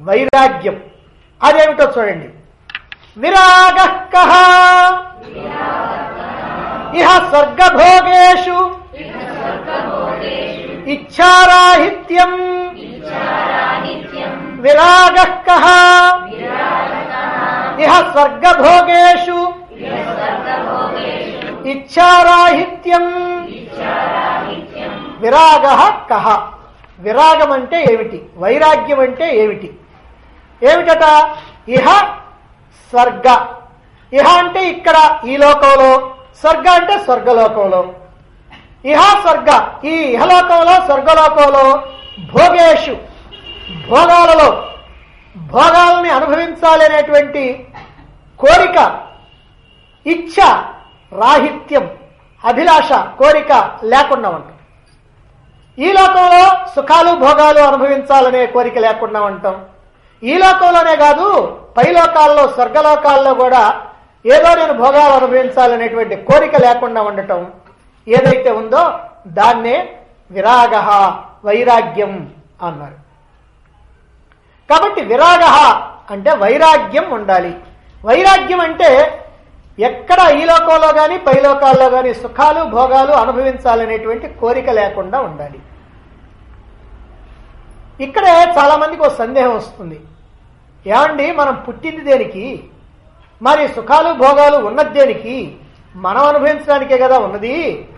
వైరాగ్యం అదేమిటో చూడండి విరాగ కహ ఇహ స్వర్గభోగేషు ఇచ్ఛారాహిత్యం విరాగ కహ ఇహ స్వర్గభోగేషు ఇచ్ఛారాహిత్యం విరాగ కహ విరాగం అంటే ఏమిటి వైరాగ్యం అంటే ఏమిటి ఏమిటట ఇహ స్వర్గ ఇహ అంటే ఇక్కడ ఈ లోకంలో స్వర్గ అంటే స్వర్గలోకంలో ఇహ స్వర్గ ఈ ఇహలోకంలో స్వర్గలోకంలో భోగేషు భోగాలలో భోగాలని అనుభవించాలి అనేటువంటి కోరిక ఇచ్ఛ రాహిత్యం అభిలాష కోరిక లేకుండా ఉంటాం ఈ లోకంలో సుఖాలు భోగాలు అనుభవించాలనే కోరిక లేకుండా ఉంటాం ఈ లోకంలోనే కాదు పై లోకాల్లో స్వర్గలోకాల్లో కూడా ఏదో నేను భోగాలు అనుభవించాలనేటువంటి కోరిక లేకుండా ఉండటం ఏదైతే ఉందో దాన్నే విరాగ వైరాగ్యం అన్నారు కాబట్టి విరాగ అంటే వైరాగ్యం ఉండాలి వైరాగ్యం అంటే ఎక్కడ ఈ లోకంలో కానీ పై లోకాల్లో కానీ సుఖాలు భోగాలు అనుభవించాలనేటువంటి కోరిక లేకుండా ఉండాలి ఇక్కడే చాలా మందికి ఒక సందేహం వస్తుంది ఏమండి మనం పుట్టింది దేనికి మరి సుఖాలు భోగాలు ఉన్నది దేనికి మనం అనుభవించడానికే కదా ఉన్నది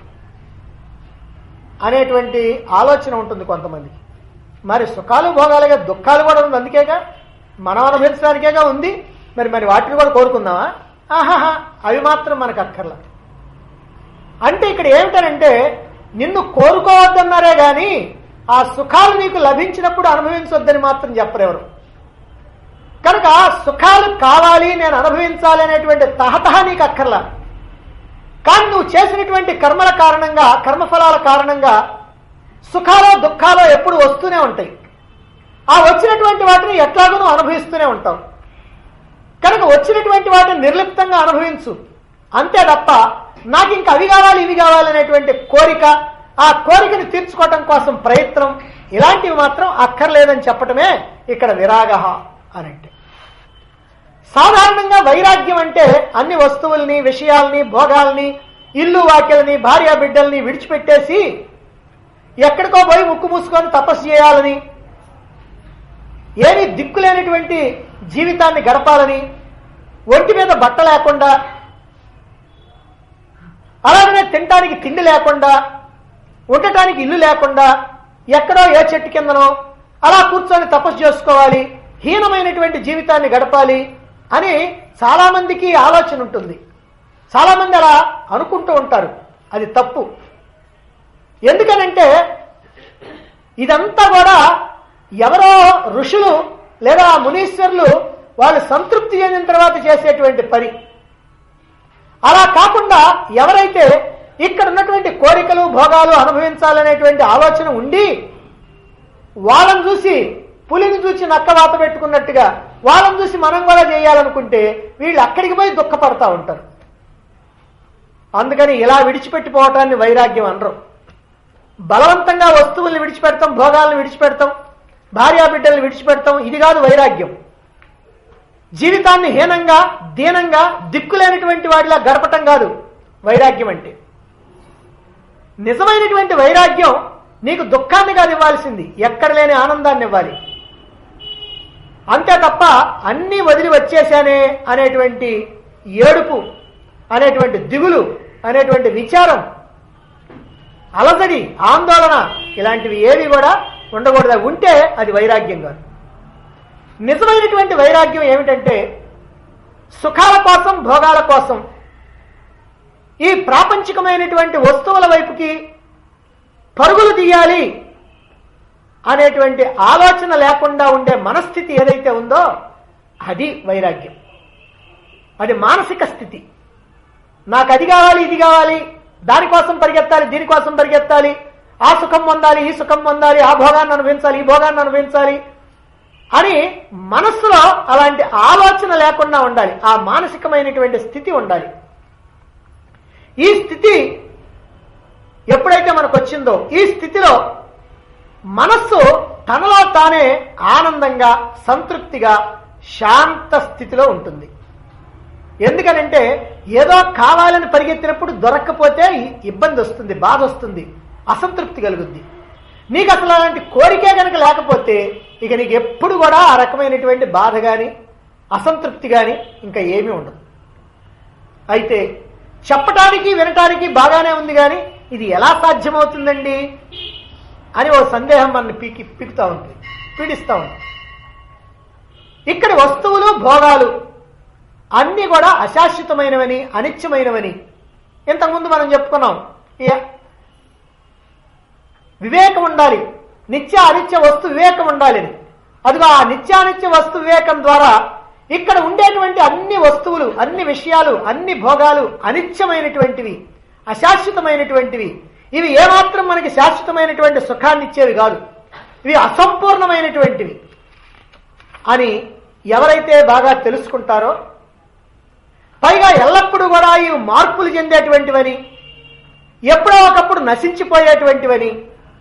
అనేటువంటి ఆలోచన ఉంటుంది కొంతమందికి మరి సుఖాలు భోగాలుగా దుఃఖాలు కూడా ఉంది అందుకేగా మనం అనుభవించడానికేగా ఉంది మరి మరి వాటిని కూడా కోరుకుందామా ఆహాహా అవి మాత్రం మనకు అక్కర్లా అంటే ఇక్కడ ఏమిటనంటే నిన్ను కోరుకోవద్దన్నారే గాని ఆ సుఖాలు నీకు లభించినప్పుడు అనుభవించొద్దని మాత్రం చెప్పరెవరు కనుక సుఖాలు కావాలి నేను అనుభవించాలి అనేటువంటి తహతహ నీకు అక్కర్లా కానీ నువ్వు చేసినటువంటి కర్మల కారణంగా కర్మఫలాల కారణంగా సుఖాలో దుఃఖాలో ఎప్పుడు వస్తూనే ఉంటాయి ఆ వచ్చినటువంటి వాటిని ఎట్లాగో నువ్వు అనుభవిస్తూనే ఉంటావు కనుక వచ్చినటువంటి వాటిని నిర్లిప్తంగా అనుభవించు అంతే తప్ప నాకు ఇంకా అవి కావాలి ఇవి కావాలి అనేటువంటి కోరిక ఆ కోరికను తీర్చుకోవటం కోసం ప్రయత్నం ఇలాంటివి మాత్రం అక్కర్లేదని చెప్పటమే ఇక్కడ విరాగ అనంటే సాధారణంగా వైరాగ్యం అంటే అన్ని వస్తువుల్ని విషయాల్ని భోగాల్ని ఇల్లు వాక్యల్ని భార్య బిడ్డల్ని విడిచిపెట్టేసి ఎక్కడికో పోయి ముక్కు మూసుకొని తపస్సు చేయాలని ఏమీ దిక్కులేనటువంటి జీవితాన్ని గడపాలని ఒంటి మీద బట్ట లేకుండా అలాగనే తినటానికి తిండి లేకుండా ఉండటానికి ఇల్లు లేకుండా ఎక్కడో ఏ చెట్టు కిందనో అలా కూర్చొని తపస్సు చేసుకోవాలి హీనమైనటువంటి జీవితాన్ని గడపాలి అని చాలా మందికి ఆలోచన ఉంటుంది చాలా మంది అలా అనుకుంటూ ఉంటారు అది తప్పు ఎందుకనంటే ఇదంతా కూడా ఎవరో ఋషులు లేదా మునీశ్వరులు వాళ్ళు సంతృప్తి చెందిన తర్వాత చేసేటువంటి పని అలా కాకుండా ఎవరైతే ఇక్కడ ఉన్నటువంటి కోరికలు భోగాలు అనుభవించాలనేటువంటి ఆలోచన ఉండి వాళ్ళని చూసి పులిని చూసి నక్క వాత పెట్టుకున్నట్టుగా వాళ్ళని చూసి మనం కూడా చేయాలనుకుంటే వీళ్ళు అక్కడికి పోయి దుఃఖపడతా ఉంటారు అందుకని ఇలా విడిచిపెట్టిపోవటాన్ని వైరాగ్యం అనరు బలవంతంగా వస్తువుల్ని విడిచిపెడతాం భోగాలను విడిచిపెడతాం భార్యాబిడ్డల్ని విడిచిపెడతాం ఇది కాదు వైరాగ్యం జీవితాన్ని హీనంగా దీనంగా దిక్కులేనటువంటి వాడిలా గడపటం కాదు వైరాగ్యం అంటే నిజమైనటువంటి వైరాగ్యం నీకు దుఃఖాన్ని కాదు ఇవ్వాల్సింది ఎక్కడ లేని ఆనందాన్ని ఇవ్వాలి అంతే తప్ప అన్నీ వదిలి వచ్చేసానే అనేటువంటి ఏడుపు అనేటువంటి దిగులు అనేటువంటి విచారం అలజడి ఆందోళన ఇలాంటివి ఏవి కూడా ఉండకూడదు ఉంటే అది వైరాగ్యం కాదు నిజమైనటువంటి వైరాగ్యం ఏమిటంటే సుఖాల కోసం భోగాల కోసం ఈ ప్రాపంచికమైనటువంటి వస్తువుల వైపుకి పరుగులు తీయాలి అనేటువంటి ఆలోచన లేకుండా ఉండే మనస్థితి ఏదైతే ఉందో అది వైరాగ్యం అది మానసిక స్థితి నాకు అది కావాలి ఇది కావాలి దానికోసం పరిగెత్తాలి దీనికోసం పరిగెత్తాలి ఆ సుఖం పొందాలి ఈ సుఖం పొందాలి ఆ భోగాన్ని అనుభవించాలి ఈ భోగాన్ని అనుభవించాలి అని మనస్సులో అలాంటి ఆలోచన లేకుండా ఉండాలి ఆ మానసికమైనటువంటి స్థితి ఉండాలి ఈ స్థితి ఎప్పుడైతే మనకు వచ్చిందో ఈ స్థితిలో మనస్సు తనలో తానే ఆనందంగా సంతృప్తిగా శాంత స్థితిలో ఉంటుంది ఎందుకనంటే ఏదో కావాలని పరిగెత్తినప్పుడు దొరక్కపోతే ఇ- ఇబ్బంది వస్తుంది బాధ వస్తుంది అసంతృప్తి కలుగుద్ది నీకు అసలు అలాంటి కోరికే కనుక లేకపోతే ఇక నీకు ఎప్పుడు కూడా ఆ రకమైనటువంటి బాధ కానీ అసంతృప్తి కానీ ఇంకా ఏమీ ఉండదు అయితే చెప్పటానికి వినటానికి బాగానే ఉంది కానీ ఇది ఎలా సాధ్యమవుతుందండి అని ఓ సందేహం మన పీకి పీకుతా ఉంటుంది పీడిస్తూ ఉంటుంది ఇక్కడి వస్తువులు భోగాలు అన్నీ కూడా అశాశ్వతమైనవని అనిత్యమైనవని ఇంతకుముందు మనం చెప్పుకున్నాం ఈ- వివేకం ఉండాలి నిత్య అనిత్య వస్తు వివేకం ఉండాలి అని. అదిగో ఆ నిత్యానిత్య వస్తు వివేకం ద్వారా ఇక్కడ ఉండేటువంటి అన్ని వస్తువులు అన్ని విషయాలు అన్ని భోగాలు అనిత్యమైనటువంటివి అశాశ్వతమైనటువంటివి ఇవి ఏమాత్రం మనకి శాశ్వతమైనటువంటి సుఖాన్ని ఇచ్చేవి కాదు ఇవి అసంపూర్ణమైనటువంటివి అని ఎవరైతే బాగా తెలుసుకుంటారో పైగా ఎల్లప్పుడూ కూడా ఇవి మార్పులు చెందేటువంటివని ఎప్పుడో ఒకప్పుడు నశించిపోయేటువంటివని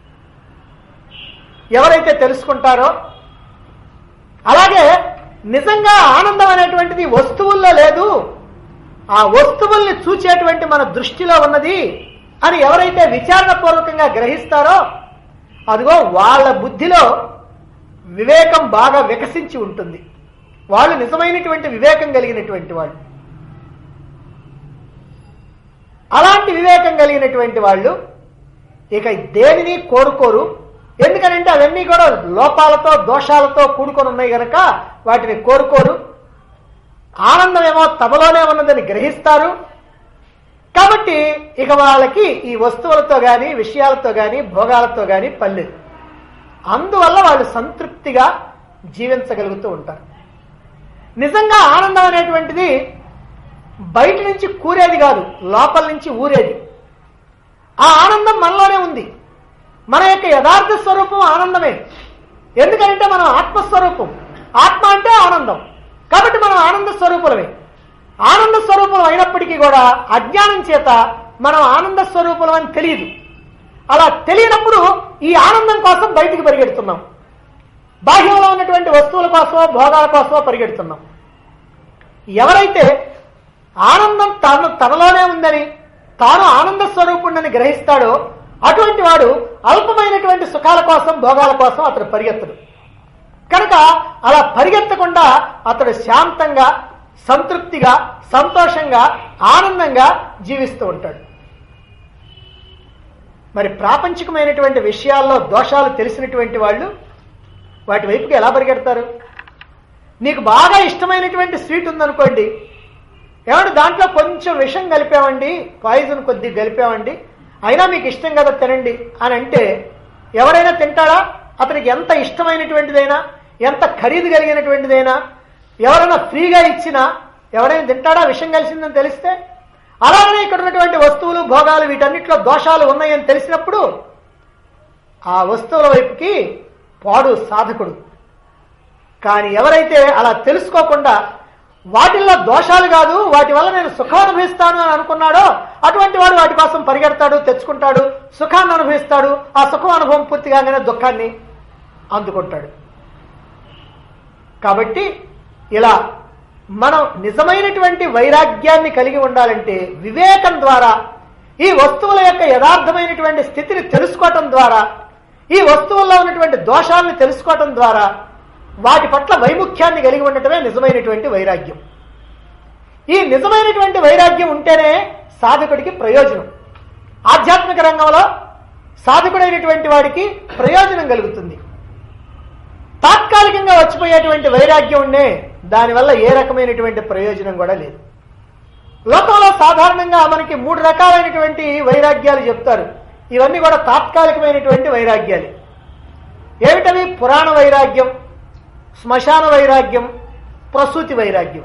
ఎవరైతే తెలుసుకుంటారో అలాగే నిజంగా ఆనందం అనేటువంటిది వస్తువుల్లో లేదు ఆ వస్తువుల్ని చూచేటువంటి మన దృష్టిలో ఉన్నది అని ఎవరైతే విచారణ పూర్వకంగా గ్రహిస్తారో అదిగో వాళ్ళ బుద్ధిలో వివేకం బాగా వికసించి ఉంటుంది వాళ్ళు నిజమైనటువంటి వివేకం కలిగినటువంటి వాళ్ళు అలాంటి వివేకం కలిగినటువంటి వాళ్ళు ఇక దేనిని కోరుకోరు ఎందుకనంటే అవన్నీ కూడా లోపాలతో దోషాలతో కూడుకొని ఉన్నాయి గనక వాటిని కోరుకోరు ఆనందమేమో తమలోనే ఉన్నదని గ్రహిస్తారు కాబట్టి ఇక వాళ్ళకి ఈ వస్తువులతో గాని విషయాలతో గాని భోగాలతో గాని పల్లెదు అందువల్ల వాళ్ళు సంతృప్తిగా జీవించగలుగుతూ ఉంటారు నిజంగా ఆనందం అనేటువంటిది బయట నుంచి కూరేది కాదు లోపల నుంచి ఊరేది ఆ ఆనందం మనలోనే ఉంది మన యొక్క యథార్థ స్వరూపం ఆనందమే ఎందుకంటే మనం ఆత్మస్వరూపం ఆత్మ అంటే ఆనందం కాబట్టి మనం ఆనంద స్వరూపులమే ఆనంద స్వరూపం అయినప్పటికీ కూడా అజ్ఞానం చేత మనం ఆనంద స్వరూపులం అని తెలియదు అలా తెలియనప్పుడు ఈ ఆనందం కోసం బయటికి పరిగెడుతున్నాం బాహ్యంలో ఉన్నటువంటి వస్తువుల కోసమో భోగాల కోసమో పరిగెడుతున్నాం ఎవరైతే ఆనందం తను తనలోనే ఉందని తాను ఆనంద స్వరూపుణ్ణని గ్రహిస్తాడో అటువంటి వాడు అల్పమైనటువంటి సుఖాల కోసం భోగాల కోసం అతడు పరిగెత్తడు కనుక అలా పరిగెత్తకుండా అతడు శాంతంగా సంతృప్తిగా సంతోషంగా ఆనందంగా జీవిస్తూ ఉంటాడు మరి ప్రాపంచికమైనటువంటి విషయాల్లో దోషాలు తెలిసినటువంటి వాళ్ళు వాటి వైపుకి ఎలా పరిగెడతారు నీకు బాగా ఇష్టమైనటువంటి స్వీట్ ఉందనుకోండి ఏమంటే దాంట్లో కొంచెం విషం కలిపామండి పాయిజన్ కొద్దిగా కలిపామండి అయినా మీకు ఇష్టం కదా తినండి అని అంటే ఎవరైనా తింటాడా అతనికి ఎంత ఇష్టమైనటువంటిదైనా ఎంత ఖరీదు కలిగినటువంటిదైనా ఎవరైనా ఫ్రీగా ఇచ్చినా ఎవరైనా తింటాడా విషం కలిసిందని తెలిస్తే అలాగనే ఇక్కడ ఉన్నటువంటి వస్తువులు భోగాలు వీటన్నిటిలో దోషాలు ఉన్నాయని తెలిసినప్పుడు ఆ వస్తువుల వైపుకి పాడు సాధకుడు కానీ ఎవరైతే అలా తెలుసుకోకుండా వాటిల్లో దోషాలు కాదు వాటి వల్ల నేను సుఖం అనుభవిస్తాను అని అనుకున్నాడో అటువంటి వాడు వాటి కోసం పరిగెడతాడు తెచ్చుకుంటాడు సుఖాన్ని అనుభవిస్తాడు ఆ సుఖం అనుభవం పూర్తి కాగానే దుఃఖాన్ని అందుకుంటాడు కాబట్టి ఇలా మనం నిజమైనటువంటి వైరాగ్యాన్ని కలిగి ఉండాలంటే వివేకం ద్వారా ఈ వస్తువుల యొక్క యథార్థమైనటువంటి స్థితిని తెలుసుకోవటం ద్వారా ఈ వస్తువుల్లో ఉన్నటువంటి దోషాలను తెలుసుకోవటం ద్వారా వాటి పట్ల వైముఖ్యాన్ని కలిగి ఉండటమే నిజమైనటువంటి వైరాగ్యం ఈ నిజమైనటువంటి వైరాగ్యం ఉంటేనే సాధకుడికి ప్రయోజనం ఆధ్యాత్మిక రంగంలో సాధకుడైనటువంటి వాడికి ప్రయోజనం కలుగుతుంది తాత్కాలికంగా వచ్చిపోయేటువంటి వైరాగ్యం ఉండే దానివల్ల ఏ రకమైనటువంటి ప్రయోజనం కూడా లేదు లోకంలో సాధారణంగా మనకి మూడు రకాలైనటువంటి వైరాగ్యాలు చెప్తారు ఇవన్నీ కూడా తాత్కాలికమైనటువంటి వైరాగ్యాలు ఏమిటవి పురాణ వైరాగ్యం శ్మశాన వైరాగ్యం ప్రసూతి వైరాగ్యం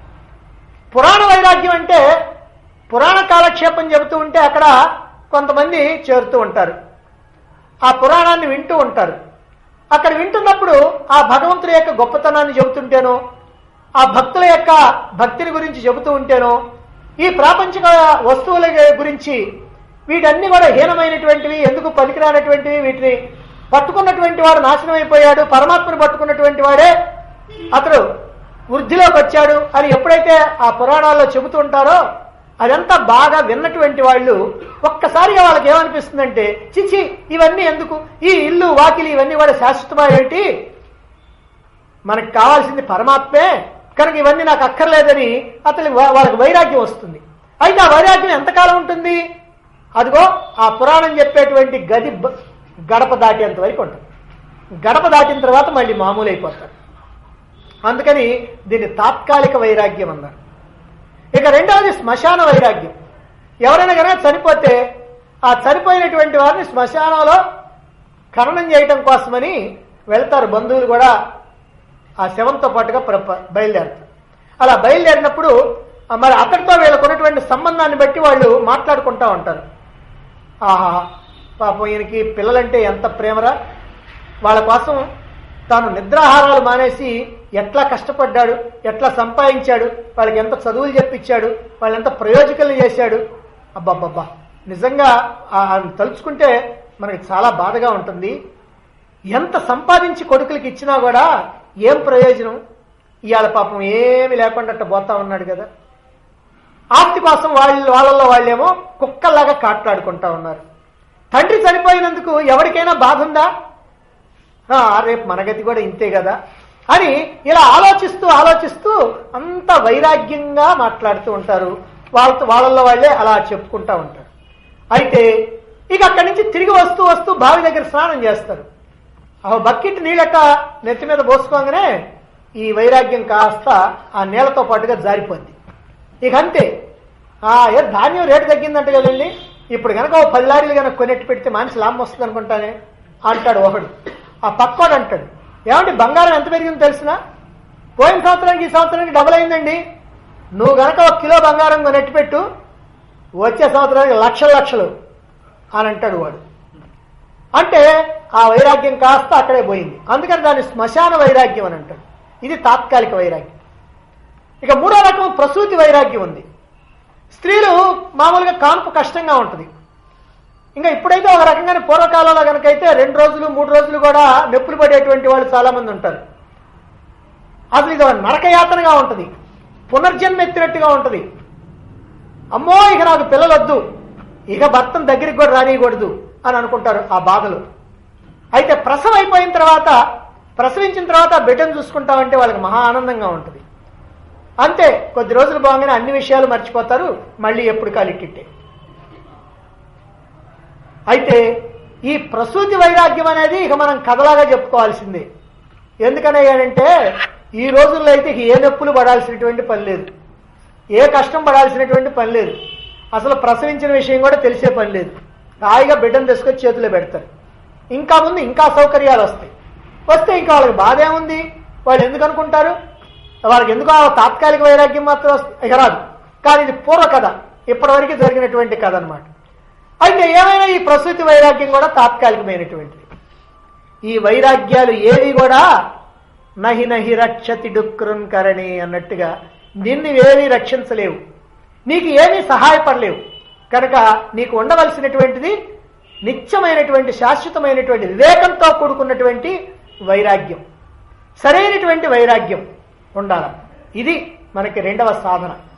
పురాణ వైరాగ్యం అంటే పురాణ కాలక్షేపం చెబుతూ ఉంటే అక్కడ కొంతమంది చేరుతూ ఉంటారు ఆ పురాణాన్ని వింటూ ఉంటారు అక్కడ వింటున్నప్పుడు ఆ భగవంతుడి యొక్క గొప్పతనాన్ని చెబుతుంటేనో ఆ భక్తుల యొక్క భక్తిని గురించి చెబుతూ ఉంటేనో ఈ ప్రాపంచిక వస్తువుల గురించి వీటన్ని కూడా హీనమైనటువంటివి ఎందుకు పనికిరానటువంటివి వీటిని పట్టుకున్నటువంటి వాడు నాశనం అయిపోయాడు పరమాత్మను పట్టుకున్నటువంటి వాడే అతడు వృద్ధిలోకి వచ్చాడు అని ఎప్పుడైతే ఆ పురాణాల్లో చెబుతూ ఉంటారో అదంతా బాగా విన్నటువంటి వాళ్ళు ఒక్కసారిగా వాళ్ళకి ఏమనిపిస్తుందంటే చిచి ఇవన్నీ ఎందుకు ఈ ఇల్లు వాకిలి ఇవన్నీ కూడా శాశ్వతమా ఏంటి మనకు కావాల్సింది పరమాత్మే కనుక ఇవన్నీ నాకు అక్కర్లేదని అతని వా- వాళ్ళకి వైరాగ్యం వస్తుంది అయితే ఆ వైరాగ్యం ఎంతకాలం ఉంటుంది అదిగో ఆ పురాణం చెప్పేటువంటి గది బ- గడప దాటేంత వరకు ఉంటుంది గడప దాటిన తర్వాత మళ్ళీ మామూలు అయిపోతారు అందుకని దీన్ని తాత్కాలిక వైరాగ్యం అన్నారు ఇక రెండవది శ్మశాన వైరాగ్యం ఎవరైనా కనుక చనిపోతే ఆ చనిపోయినటువంటి వారిని శ్మశానంలో ఖననం చేయటం కోసమని వెళ్తారు బంధువులు కూడా ఆ శవంతో పాటుగా ప్ర- ప- బయలుదేరుతారు అలా బయలుదేరినప్పుడు ఆ మరి అతడితో వీళ్ళకు ఉన్నటువంటి సంబంధాన్ని బట్టి వాళ్ళు మాట్లాడుకుంటా ఉంటారు ఆహా పాపం ఈయనకి పిల్లలంటే ఎంత ప్రేమరా వాళ్ళ కోసం తాను నిద్రాహారాలు మానేసి ఎట్లా కష్టపడ్డాడు ఎట్లా సంపాదించాడు వాళ్ళకి ఎంత చదువులు చెప్పించాడు వాళ్ళు ఎంత ప్రయోజకులు చేశాడు అబ్బబ్బబ్బా నిజంగా ఆ- ఆయన తలుచుకుంటే మనకి చాలా బాధగా ఉంటుంది ఎంత సంపాదించి కొడుకులకి ఇచ్చినా కూడా ఏం ప్రయోజనం ఇవాళ పాపం ఏమి లేకుండా అట్ట పోతా ఉన్నాడు కదా ఆస్తి కోసం వాళ్ళు వాళ్ళల్లో వాళ్ళేమో కుక్కల్లాగా కాట్లాడుకుంటా ఉన్నారు తండ్రి చనిపోయినందుకు ఎవరికైనా బాధ ఉందా ఆ, రేపు మనగతి కూడా ఇంతే కదా అని ఇలా ఆలోచిస్తూ ఆలోచిస్తూ అంత వైరాగ్యంగా మాట్లాడుతూ ఉంటారు వాళ్ళతో వాళ్ళల్లో వాళ్ళే అలా చెప్పుకుంటా ఉంటారు అయితే ఇక అక్కడి నుంచి తిరిగి వస్తూ వస్తూ బావి దగ్గర స్నానం చేస్తారు ఆ బకెట్ నీళ్ళట నెత్తి మీద పోసుకోగానే ఈ వైరాగ్యం కాస్త ఆ నీళ్లతో పాటుగా జారిపోద్ది ఇక అంతే ఆ ఏ ధాన్యం రేటు తగ్గిందంట కదండి ఇప్పుడు కనుక ఓ పది లారీలు కనుక కొనెట్టు పెడితే మనిషి లాభం వస్తుంది అనుకుంటానే అంటాడు ఒకడు ఆ పక్కోడు అంటాడు ఏమంటే బంగారం ఎంత పెరిగిందో తెలిసిన పోయిన సంవత్సరానికి ఈ సంవత్సరానికి డబుల్ అయిందండి నువ్వు గనక ఒక కిలో బంగారం కొనెట్టు పెట్టు వచ్చే సంవత్సరానికి లక్షల లక్షలు అని అంటాడు వాడు అంటే ఆ వైరాగ్యం కాస్త అక్కడే పోయింది అందుకని దాన్ని శ్మశాన వైరాగ్యం అని అంటాడు ఇది తాత్కాలిక వైరాగ్యం ఇక మూడో రకం ప్రసూతి వైరాగ్యం ఉంది స్త్రీలు మామూలుగా కాన్పు కష్టంగా ఉంటుంది ఇంకా ఇప్పుడైతే ఒక రకంగానే పూర్వకాలంలో కనుకైతే రెండు రోజులు మూడు రోజులు కూడా నొప్పులు పడేటువంటి వాళ్ళు చాలా మంది ఉంటారు అసలు ఇది ఒక నరకయాతనగా ఉంటుంది పునర్జన్మ ఎత్తినట్టుగా ఉంటుంది అమ్మో ఇక నాకు పిల్లలొద్దు ఇక భర్తను దగ్గరికి కూడా రానియకూడదు అని అనుకుంటారు ఆ బాధలు అయితే ప్రసవం అయిపోయిన తర్వాత ప్రసవించిన తర్వాత బిడ్డను చూసుకుంటామంటే వాళ్ళకి మహా ఆనందంగా ఉంటుంది అంతే కొద్ది రోజులు బాగానే అన్ని విషయాలు మర్చిపోతారు మళ్ళీ ఎప్పుడు కాలిట్టిట్టే అయితే ఈ ప్రసూతి వైరాగ్యం అనేది ఇక మనం కథలాగా చెప్పుకోవాల్సిందే ఎందుకనయ్యాడంటే ఈ రోజుల్లో అయితే ఇక ఏ నొప్పులు పడాల్సినటువంటి పని లేదు ఏ కష్టం పడాల్సినటువంటి పని లేదు అసలు ప్రసవించిన విషయం కూడా తెలిసే పని లేదు హాయిగా బిడ్డను తీసుకొచ్చి చేతిలో పెడతారు ఇంకా ముందు ఇంకా సౌకర్యాలు వస్తాయి వస్తే ఇంకా వాళ్ళకి బాధ ఏముంది వాళ్ళు ఎందుకు అనుకుంటారు వాళ్ళకి ఎందుకు ఆ తాత్కాలిక వైరాగ్యం మాత్రం వస్తుంది ఇక రాదు కానీ ఇది పూర్వ కథ ఇప్పటివరకు జరిగినటువంటి కథ అనమాట అయితే ఏమైనా ఈ ప్రసూతి వైరాగ్యం కూడా తాత్కాలికమైనటువంటిది ఈ వైరాగ్యాలు ఏవి కూడా నహి నహి రక్షతి డుక్రున్ కరణి అన్నట్టుగా నిన్ను ఏమీ రక్షించలేవు నీకు ఏమీ సహాయపడలేవు కనుక నీకు ఉండవలసినటువంటిది నిత్యమైనటువంటి శాశ్వతమైనటువంటి వివేకంతో కూడుకున్నటువంటి వైరాగ్యం సరైనటువంటి వైరాగ్యం ఉండాలి ఇది మనకి రెండవ సాధన